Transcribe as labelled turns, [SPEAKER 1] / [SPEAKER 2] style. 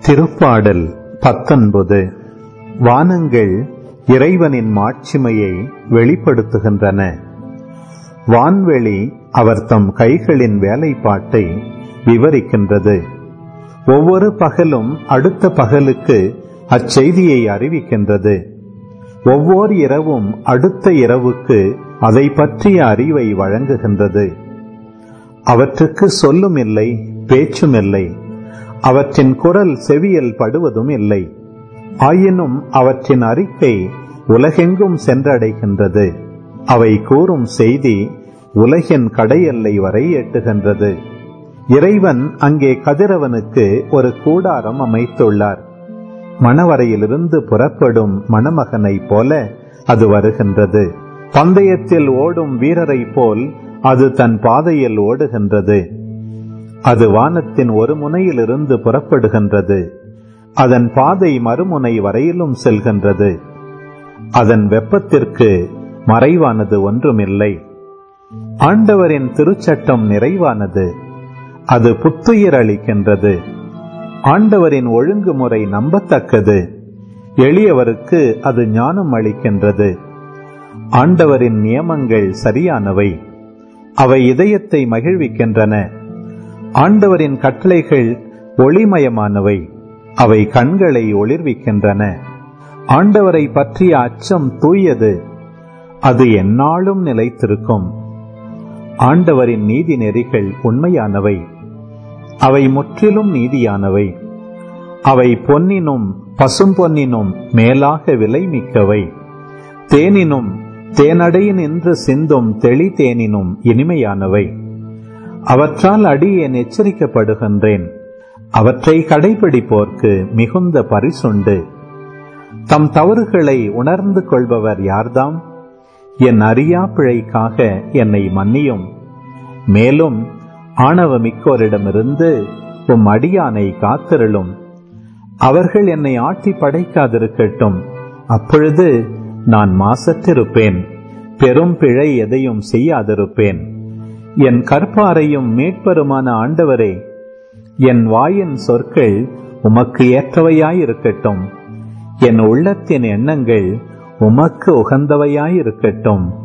[SPEAKER 1] திருப்பாடல் பத்தொன்பது வானங்கள் இறைவனின் மாட்சிமையை வெளிப்படுத்துகின்றன வான்வெளி அவர் தம் கைகளின் வேலைப்பாட்டை விவரிக்கின்றது ஒவ்வொரு பகலும் அடுத்த பகலுக்கு அச்செய்தியை அறிவிக்கின்றது ஒவ்வொரு இரவும் அடுத்த இரவுக்கு அதை பற்றிய அறிவை வழங்குகின்றது அவற்றுக்கு சொல்லும் இல்லை பேச்சும் இல்லை அவற்றின் குரல் செவியல் படுவதும் இல்லை ஆயினும் அவற்றின் அறிக்கை உலகெங்கும் சென்றடைகின்றது அவை கூறும் செய்தி உலகின் கடையெல்லை வரை எட்டுகின்றது இறைவன் அங்கே கதிரவனுக்கு ஒரு கூடாரம் அமைத்துள்ளார் மணவரையிலிருந்து புறப்படும் மணமகனைப் போல அது வருகின்றது பந்தயத்தில் ஓடும் வீரரைப் போல் அது தன் பாதையில் ஓடுகின்றது அது வானத்தின் ஒரு முனையிலிருந்து புறப்படுகின்றது அதன் பாதை மறுமுனை வரையிலும் செல்கின்றது அதன் வெப்பத்திற்கு மறைவானது ஒன்றுமில்லை ஆண்டவரின் திருச்சட்டம் நிறைவானது அது புத்துயிர் அளிக்கின்றது ஆண்டவரின் ஒழுங்குமுறை நம்பத்தக்கது எளியவருக்கு அது ஞானம் அளிக்கின்றது ஆண்டவரின் நியமங்கள் சரியானவை அவை இதயத்தை மகிழ்விக்கின்றன ஆண்டவரின் கட்டளைகள் ஒளிமயமானவை அவை கண்களை ஒளிர்விக்கின்றன ஆண்டவரை பற்றிய அச்சம் தூயது அது எந்நாளும் நிலைத்திருக்கும் ஆண்டவரின் நீதி நெறிகள் உண்மையானவை அவை முற்றிலும் நீதியானவை அவை பொன்னினும் பசும்பொன்னினும் மேலாக விலை மிக்கவை தேனினும் தேனடையின் என்று சிந்தும் தெளி தேனினும் இனிமையானவை அவற்றால் அடியேன் எச்சரிக்கப்படுகின்றேன் அவற்றை கடைபிடிப்போர்க்கு மிகுந்த பரிசுண்டு தம் தவறுகளை உணர்ந்து கொள்பவர் யார்தாம் என் அறியா பிழைக்காக என்னை மன்னியும் மேலும் ஆணவமிக்கோரிடமிருந்து உம் அடியானை காத்திருளும் அவர்கள் என்னை ஆட்டி படைக்காதிருக்கட்டும் அப்பொழுது நான் மாசற்றிருப்பேன் பெரும் பிழை எதையும் செய்யாதிருப்பேன் என் கற்பாரையும் மீட்பருமான ஆண்டவரே என் வாயின் சொற்கள் உமக்கு ஏற்றவையாயிருக்கட்டும் என் உள்ளத்தின் எண்ணங்கள் உமக்கு உகந்தவையாயிருக்கட்டும்